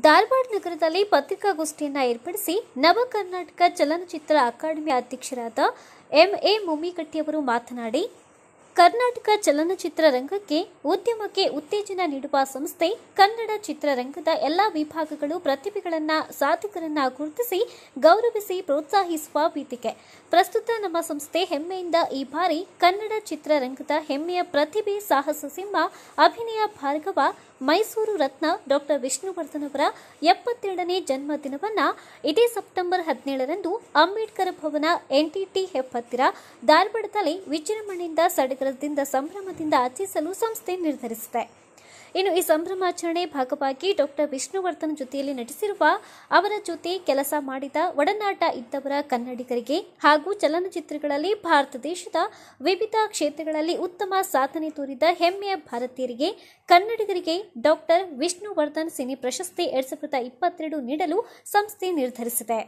ಧಾರವಾಡ ನಗರದಲ್ಲಿ ಪತ್ರಿಕಾಗೋಷ್ಠಿಯನ್ನ ಏರ್ಪಡಿಸಿ ನವ ಕರ್ನಾಟಕ ಚಲನಚಿತ್ರ ಅಕಾಡೆಮಿ ಅಧ್ಯಕ್ಷರಾದ ಎಂಎ ಮುಮ್ಮಿಗಟ್ಟಿಯವರು ಮಾತನಾಡಿ ಕರ್ನಾಟಕ ಚಲನಚಿತ್ರ ರಂಗಕ್ಕೆ ಉದ್ಯಮಕ್ಕೆ ಉತ್ತೇಜನ ನೀಡುವ ಸಂಸ್ಥೆ ಕನ್ನಡ ಚಿತ್ರರಂಗದ ಎಲ್ಲಾ ವಿಭಾಗಗಳು ಪ್ರತಿಭೆಗಳನ್ನ ಸಾಧಕರನ್ನ ಗುರುತಿಸಿ ಗೌರವಿಸಿ ಪ್ರೋತ್ಸಾಹಿಸುವ ವೇದಿಕೆ ಪ್ರಸ್ತುತ ನಮ್ಮ ಸಂಸ್ಥೆ ಹೆಮ್ಮೆಯಿಂದ ಈ ಬಾರಿ ಕನ್ನಡ ಚಿತ್ರರಂಗದ ಹೆಮ್ಮೆಯ ಪ್ರತಿಭೆ ಸಾಹಸ ಸಿಂಹ ಅಭಿನಯ ಭಾರ್ಗವ ಮೈಸೂರು ರತ್ನ ಡಾಕ್ಟರ್ ವಿಷ್ಣುವರ್ಧನ್ ಅವರ ಎಪ್ಪತ್ತೆರಡನೇ ಜನ್ಮದಿನವನ್ನ ಇದೇ ಸೆಪ್ಟೆಂಬರ್ ಹದಿನೇಳರಂದು ಅಂಬೇಡ್ಕರ್ ಭವನ ಎನ್ಟಿಟಿ ಹೆಪ್ ಹತ್ತಿರ ಧಾರವಾಡದಲ್ಲಿ ವಿಜೃಂಭಣೆಯಿಂದ ಸಡಗರದಿಂದ ಸಂಭ್ರಮದಿಂದ ಆಚರಿಸಲು ಸಂಸ್ಥೆ ನಿರ್ಧರಿಸಿದೆ ಇನ್ನು ಈ ಸಂಭ್ರಮಾಚರಣೆ ಭಾಗವಾಗಿ ಡಾಕ್ಟರ್ ವಿಷ್ಣುವರ್ಧನ್ ಜೊತೆಯಲ್ಲಿ ನಟಿಸಿರುವ ಅವರ ಜೊತೆ ಕೆಲಸ ಮಾಡಿದ ಒಡನಾಟ ಇದ್ದವರ ಕನ್ನಡಿಗರಿಗೆ ಹಾಗೂ ಚಲನಚಿತ್ರಗಳಲ್ಲಿ ಭಾರತ ದೇಶದ ವಿವಿಧ ಕ್ಷೇತ್ರಗಳಲ್ಲಿ ಉತ್ತಮ ಸಾಧನೆ ತೋರಿದ ಹೆಮ್ಮೆಯ ಭಾರತೀಯರಿಗೆ ಕನ್ನಡಿಗರಿಗೆ ಡಾಕ್ಟರ್ ವಿಷ್ಣುವರ್ಧನ್ ಸಿನಿ ಪ್ರಶಸ್ತಿ ಎರಡ್ ಸಾವಿರದ ಇಪ್ಪತ್ತೆರಡು ನೀಡಲು ಸಂಸ್ಥೆ ನಿರ್ಧರಿಸಿದೆ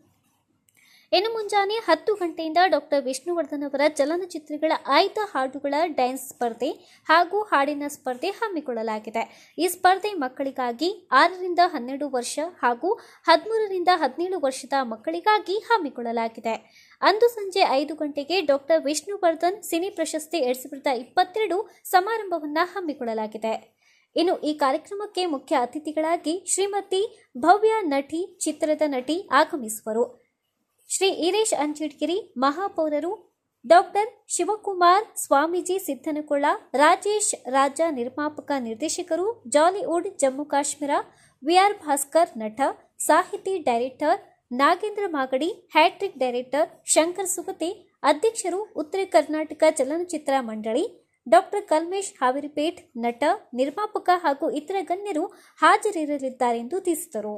ಇನ್ನು ಮುಂಜಾನೆ ಹತ್ತು ಗಂಟೆಯಿಂದ ಡಾಕ್ಟರ್ ವಿಷ್ಣುವರ್ಧನ್ ಅವರ ಚಲನಚಿತ್ರಗಳ ಆಯ್ದ ಹಾಡುಗಳ ಡ್ಯಾನ್ಸ್ ಸ್ಪರ್ಧೆ ಹಾಗೂ ಹಾಡಿನ ಸ್ಪರ್ಧೆ ಹಮ್ಮಿಕೊಳ್ಳಲಾಗಿದೆ ಈ ಸ್ಪರ್ಧೆ ಮಕ್ಕಳಿಗಾಗಿ ಆರರಿಂದ ಹನ್ನೆರಡು ವರ್ಷ ಹಾಗೂ ಹದಿಮೂರರಿಂದ ಹದಿನೇಳು ವರ್ಷದ ಮಕ್ಕಳಿಗಾಗಿ ಹಮ್ಮಿಕೊಳ್ಳಲಾಗಿದೆ ಅಂದು ಸಂಜೆ ಐದು ಗಂಟೆಗೆ ಡಾಕ್ಟರ್ ವಿಷ್ಣುವರ್ಧನ್ ಸಿನಿ ಪ್ರಶಸ್ತಿ ಎರಡ್ ಸಾವಿರದ ಇಪ್ಪತ್ತೆರಡು ಸಮಾರಂಭವನ್ನು ಹಮ್ಮಿಕೊಳ್ಳಲಾಗಿದೆ ಇನ್ನು ಈ ಕಾರ್ಯಕ್ರಮಕ್ಕೆ ಮುಖ್ಯ ಅತಿಥಿಗಳಾಗಿ ಶ್ರೀಮತಿ ಭವ್ಯ ನಟಿ ಚಿತ್ರದ ನಟಿ ಆಗಮಿಸುವರು ಶ್ರೀ ಈರೇಶ್ ಅಂಚಿಡ್ಗಿರಿ ಮಹಾಪೌರರು ಡಾಕ್ಟರ್ ಶಿವಕುಮಾರ್ ಸ್ವಾಮೀಜಿ ಸಿದ್ದನಕೊಳ್ಳ ರಾಜೇಶ್ ರಾಜ ನಿರ್ಮಾಪಕ ನಿರ್ದೇಶಕರು ಜಾಲಿವುಡ್ ಜಮ್ಮು ಕಾಶ್ಮೀರ ವಿಆರ್ ಭಾಸ್ಕರ್ ನಟ ಸಾಹಿತಿ director Nagendra Magadi hat trick director Shankar Sugati ಅಧ್ಯಕ್ಷರು ಉತ್ತರ ಕರ್ನಾಟಕ ಚಲನಚಿತ್ರ ಮಂಡಳಿ ಡಾಕ್ಟರ್ ಕಲ್ಮೇಶ್ ಹಾವಿರಿಪೇಟ್ ನಟ ನಿರ್ಮಾಪಕ ಹಾಗೂ ಇತರ ಗಣ್ಯರು ಹಾಜರಿರಲಿದ್ದಾರೆಂದು ತಿಳಿಸಿದರು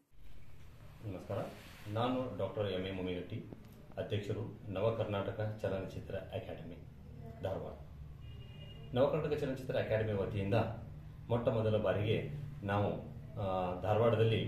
ನಮಸ್ಕಾರ ನಾನು ಡಾಕ್ಟರ್ ಎಂ ಎ ಮುನಿಗಟ್ಟಿ ಅಧ್ಯಕ್ಷರು ನವ ಕರ್ನಾಟಕ ಚಲನಚಿತ್ರ ಅಕಾಡೆಮಿ ಧಾರವಾಡ ನವ ಕರ್ನಾಟಕ ಚಲನಚಿತ್ರ ಅಕಾಡೆಮಿ ವತಿಯಿಂದ ಮೊಟ್ಟ ಮೊದಲ ಬಾರಿಗೆ ನಾವು ಆ, ಧಾರವಾಡದಲ್ಲಿ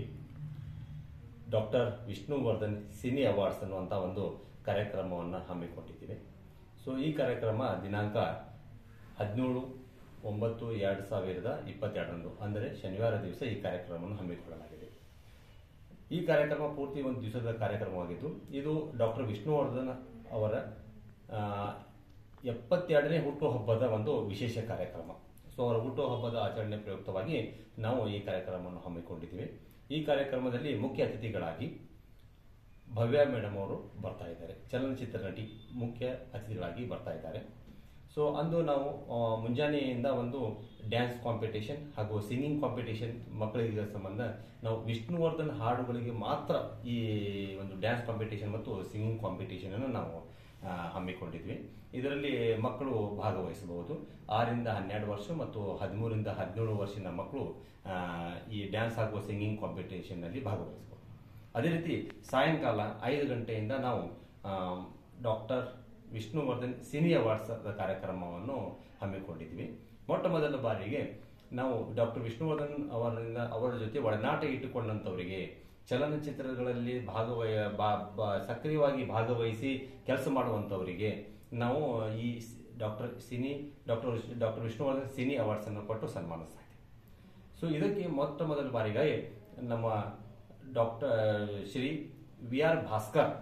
ಡಾಕ್ಟರ್ ವಿಷ್ಣುವರ್ಧನ್ ಸಿನಿ ಅವಾರ್ಡ್ಸ್ ಅನ್ನುವಂಥ ಒಂದು ಕಾರ್ಯಕ್ರಮವನ್ನು ಹಮ್ಮಿಕೊಂಡಿದ್ದೇವೆ ಸೊ ಈ ಕಾರ್ಯಕ್ರಮ ದಿನಾಂಕ ಹದಿನೇಳು ಒಂಬತ್ತು ಎರಡು ಸಾವಿರದ ಇಪ್ಪತ್ತೆರಡರಂದು ಅಂದರೆ ಶನಿವಾರ ದಿವಸ ಈ ಕಾರ್ಯಕ್ರಮವನ್ನು ಹಮ್ಮಿಕೊಳ್ಳಲಾಗಿದೆ ಈ ಕಾರ್ಯಕ್ರಮ ಪೂರ್ತಿ ಒಂದು ದಿವಸದ ಕಾರ್ಯಕ್ರಮವಾಗಿದ್ದು ಇದು ಡಾಕ್ಟರ್ ವಿಷ್ಣುವರ್ಧನ್ ಅವರ ಆ, ಎಪ್ಪತ್ತೆರಡನೇ ಹುಟ್ಟುಹಬ್ಬದ ಒಂದು ವಿಶೇಷ ಕಾರ್ಯಕ್ರಮ ಸೊ ಅವರ ಹುಟ್ಟುಹಬ್ಬದ ಆಚರಣೆ ಪ್ರಯುಕ್ತವಾಗಿ ನಾವು ಈ ಕಾರ್ಯಕ್ರಮವನ್ನು ಹಮ್ಮಿಕೊಂಡಿದ್ದೀವಿ ಈ ಕಾರ್ಯಕ್ರಮದಲ್ಲಿ ಮುಖ್ಯ ಅತಿಥಿಗಳಾಗಿ ಭವ್ಯ ಮೇಡಮ್ ಅವರು ಬರ್ತಾ ಇದ್ದಾರೆ ಚಲನಚಿತ್ರ ನಟಿ ಮುಖ್ಯ ಅತಿಥಿಗಳಾಗಿ ಬರ್ತಾ ಇದ್ದಾರೆ ಸೊ ಅಂದು ನಾವು ಆ, ಮುಂಜಾನೆಯಿಂದ ಒಂದು ಡ್ಯಾನ್ಸ್ ಕಾಂಪಿಟೇಷನ್ ಹಾಗೂ ಸಿಂಗಿಂಗ್ ಕಾಂಪಿಟೇಷನ್ ಮಕ್ಕಳಿಗೆ ಸಂಬಂಧ ನಾವು ವಿಷ್ಣುವರ್ಧನ್ ಹಾಡುಗಳಿಗೆ ಮಾತ್ರ ಈ ಒಂದು ಡ್ಯಾನ್ಸ್ ಕಾಂಪಿಟೇಷನ್ ಮತ್ತು ಸಿಂಗಿಂಗ್ ಕಾಂಪಿಟೇಷನ್ ಅನ್ನು ನಾವು ಆ, ಹಮ್ಮಿಕೊಂಡಿದ್ವಿ ಇದರಲ್ಲಿ ಮಕ್ಕಳು ಭಾಗವಹಿಸಬಹುದು ಆರಿಂದ ಹನ್ನೆರಡು ವರ್ಷ ಮತ್ತು ಹದಿಮೂರಿಂದ ಹದಿನೇಳು ವರ್ಷದ ಮಕ್ಕಳು ಆ, ಈ ಡ್ಯಾನ್ಸ್ ಹಾಗೂ ಸಿಂಗಿಂಗ್ ಕಾಂಪಿಟೇಷನ್ನಲ್ಲಿ ಭಾಗವಹಿಸಬಹುದು ಅದೇ ರೀತಿ ಸಾಯಂಕಾಲ ಐದು ಗಂಟೆಯಿಂದ ನಾವು ಡಾಕ್ಟರ್ ವಿಷ್ಣುವರ್ಧನ್ ಸಿನಿ ಅವಾರ್ಡ್ಸ್ ಕಾರ್ಯಕ್ರಮವನ್ನು ಹಮ್ಮಿಕೊಂಡಿದ್ವಿ ಮೊಟ್ಟ ಮೊದಲ ಬಾರಿಗೆ ನಾವು ಡಾಕ್ಟರ್ ವಿಷ್ಣುವರ್ಧನ್ ಅವರಿಂದ ಅವರ ಜೊತೆ ಒಡನಾಟ ಇಟ್ಟುಕೊಂಡಂತವರಿಗೆ ಚಲನಚಿತ್ರಗಳಲ್ಲಿ ಭಾಗವಹ ಬಾ- ಬಾ- ಸಕ್ರಿಯವಾಗಿ ಭಾಗವಹಿಸಿ ಕೆಲಸ ಮಾಡುವಂತವರಿಗೆ ನಾವು ಈ doctor cine doctor doctor Vishnuvardhan cine awards ಅನ್ನು ಕೊಟ್ಟು ಸನ್ಮಾನಿಸ್ತಾ ಇದ್ದೀವಿ ಸೊ ಇದಕ್ಕೆ ಮೊಟ್ಟ ಮೊದಲ ಬಾರಿಗೆ ನಮ್ಮ doctor Shri V R Bhaskar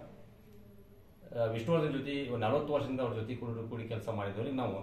ಆ, ವಿಷ್ಣುವರ್ಧನ್ ಜೊತೆ ನಲವತ್ತು ವರ್ಷದಿಂದ ಅವ್ರ ಜೊತೆ ಕೂಡಿ ಕೂಡಿ ಕೆಲಸ ಮಾಡಿದವರಿಗೆ ನಾವು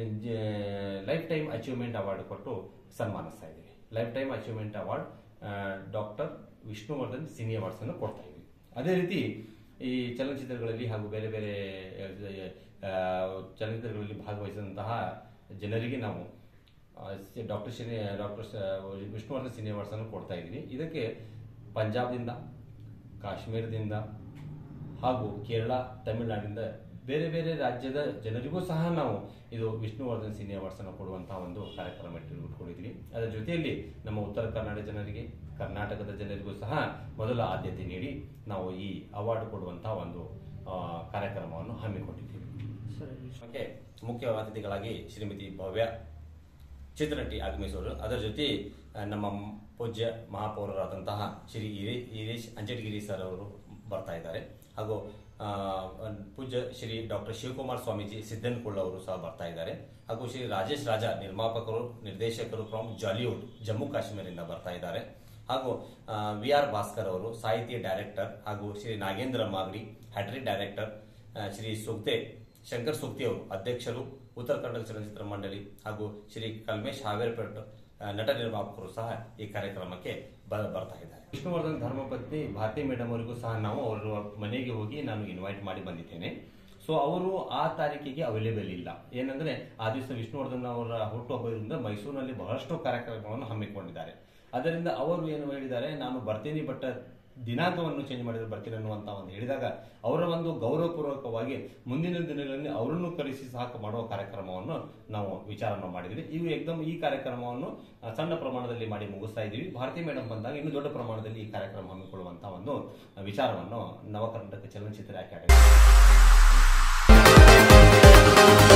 ಲೈಫ್ ಟೈಮ್ ಅಚೀವ್ಮೆಂಟ್ ಅವಾರ್ಡ್ ಕೊಟ್ಟು ಸನ್ಮಾನಿಸ್ತಾ ಇದ್ದೀವಿ lifetime achievement award doctor Vishnuvardhan cine awards ಅನ್ನು ಕೊಡ್ತಾ ಇದ್ದೀವಿ ಅದೇ ರೀತಿ ಈ ಚಲನಚಿತ್ರಗಳಲ್ಲಿ ಹಾಗೂ ಬೇರೆ ಬೇರೆ ಆ, ಚಲನಚಿತ್ರಗಳಲ್ಲಿ ಭಾಗವಹಿಸಿದಂತಹ ಜನರಿಗೆ ನಾವು doctor Shri doctor Vishnuvardhan cine awards ಅನ್ನು ಕೊಡ್ತಾ ಇದ್ದೀವಿ ಇದಕ್ಕೆ ಪಂಜಾಬ್ದಿಂದ ಕಾಶ್ಮೀರದಿಂದ ಹಾಗೂ ಕೇರಳ ತಮಿಳುನಾಡಿನಿಂದ ಬೇರೆ ಬೇರೆ ರಾಜ್ಯದ ಜನರಿಗೂ ಸಹ ನಾವು ಇದು ವಿಷ್ಣುವರ್ಧನ್ ಸಿನಿ ಅವಾರ್ಡ್ಸ್ ಅನ್ನು ಕೊಡುವಂತಹ ಒಂದು ಕಾರ್ಯಕ್ರಮ ಇಟ್ಟುಕೊಂಡಿದ್ವಿ ಅದರ ಜೊತೆಯಲ್ಲಿ ನಮ್ಮ ಉತ್ತರ ಕರ್ನಾಟಕ ಜನರಿಗೆ ಕರ್ನಾಟಕದ ಜನರಿಗೂ ಸಹ ಮೊದಲ ಆದ್ಯತೆ ನೀಡಿ ನಾವು ಈ ಅವಾರ್ಡ್ ಕೊಡುವಂತಹ ಒಂದು ಆ, ಕಾರ್ಯಕ್ರಮವನ್ನು ಹಮ್ಮಿಕೊಂಡಿದ್ದೀವಿ ಓಕೆ ಮುಖ್ಯ ಅತಿಥಿಗಳಾಗಿ ಶ್ರೀಮತಿ ಭವ್ಯ ಚಿತ್ರನಟಿ ಆಗಮಿಸುವರು ಅದರ ಜೊತೆ ಆ, ನಮ್ಮ ಪೂಜ್ಯ ಮಹಾಪೌರರಾದಂತಹ ಶ್ರೀ ಈರೇ- ಈರೇಶ್ ಅಂಚಟಗಿರಿ ಸರ್ ಅವರು ಬರ್ತಾ ಇದ್ದಾರೆ ಹಾಗೂ ಆ, ಪೂಜ್ಯ ಶ್ರೀ ಡಾಕ್ಟರ್ ಶಿವಕುಮಾರ್ ಸ್ವಾಮೀಜಿ ಸಿದ್ದನಕುಳ್ಳ ಅವರು ಸಹ ಬರ್ತಾ ಇದ್ದಾರೆ ಹಾಗೂ ಶ್ರೀ ರಾಜೇಶ್ ರಾಜ ನಿರ್ಮಾಪಕರು ನಿರ್ದೇಶಕರು ಫ್ರಮ್ ಜಾಲಿವುಡ್ ಜಮ್ಮು ಕಾಶ್ಮೀರದಿಂದ ಬರ್ತಾ ಇದ್ದಾರೆ ಹಾಗೂ ವಿ ಆರ್ ಭಾಸ್ಕರ್ ಅವರು ಸಾಹಿತ್ಯ ಡೈರೆಕ್ಟರ್ ಹಾಗೂ ಶ್ರೀ ನಾಗೇಂದ್ರ ಮಾಗಡಿ ಹ್ಯಾಟ್ರಿ ಡೈರೆಕ್ಟರ್ ಆ, ಶ್ರೀ ಸುಕ್ತೆ ಶಂಕರ್ ಸುಕ್ತಿ ಅವರು ಅಧ್ಯಕ್ಷರು ಉತ್ತರ ಕನ್ನಡ ಚಲನಚಿತ್ರ ಮಂಡಳಿ ಹಾಗೂ ಶ್ರೀ ಕಲ್ಮೇಶ್ ಹಾವೇರ್ಪೇಟ್ ಆ, ನಟ ನಿರ್ಮಾಪಕರು ಸಹ ಈ ಕಾರ್ಯಕ್ರಮಕ್ಕೆ ಬ- ಬರ್ತಾ ಇದ್ದಾರೆ ವಿಷ್ಣುವರ್ಧನ್ ಧರ್ಮಪತ್ನಿ ಭಾರತಿ ಮೇಡಮ್ ಅವರಿಗೂ ಸಹ ನಾವು ಅವರ ಮನೆಗೆ ಹೋಗಿ ನಾನು ಇನ್ವೈಟ್ ಮಾಡಿ ಬಂದಿದ್ದೇನೆ ಸೊ ಅವರು ಆ ತಾರೀಕಿಗೆ ಅವೈಲೇಬಲ್ ಇಲ್ಲ ಏನಂದ್ರೆ ಆ ದಿವಸ ವಿಷ್ಣುವರ್ಧನ್ ಅವರ ಹುಟ್ಟುಹಬ್ಬದಿಂದ ಮೈಸೂರಿನಲ್ಲಿ ಬಹಳಷ್ಟು ಕಾರ್ಯಕ್ರಮಗಳನ್ನು ಹಮ್ಮಿಕೊಂಡಿದ್ದಾರೆ ಅದರಿಂದ ಅವರು ಏನು ಹೇಳಿದ್ದಾರೆ ನಾನು ಬರ್ತೀನಿ ಬಟ್ ದಿನಾಂಕವನ್ನು ಚೇಂಜ್ ಮಾಡಿದ್ರೆ ಬರ್ತೀನಿ ಅನ್ನುವಂತ ಒಂದು ಹೇಳಿದಾಗ ಅವರ ಒಂದು ಗೌರವಪೂರ್ವಕವಾಗಿ ಮುಂದಿನ ದಿನಗಳಲ್ಲಿ ಅವರನ್ನು ಕರೆಸಿ ಸಹ ಮಾಡುವ ಕಾರ್ಯಕ್ರಮವನ್ನು ನಾವು ವಿಚಾರವನ್ನು ಮಾಡಿದ್ವಿ ಇವು ಏಕದಮ್ ಈ ಕಾರ್ಯಕ್ರಮವನ್ನು ಆ, ಸಣ್ಣ ಪ್ರಮಾಣದಲ್ಲಿ ಮಾಡಿ ಮುಗಿಸ್ತಾ ಇದ್ದೀವಿ ಭಾರತಿ ಮೇಡಮ್ ಬಂದಾಗ ಇನ್ನು ದೊಡ್ಡ ಪ್ರಮಾಣದಲ್ಲಿ ಈ ಕಾರ್ಯಕ್ರಮ ಹಮ್ಮಿಕೊಳ್ಳುವಂತ ಒಂದು ವಿಚಾರವನ್ನು ನವ ಕರ್ನಾಟಕ ಚಲನಚಿತ್ರ ಅಕಾಡೆಮಿ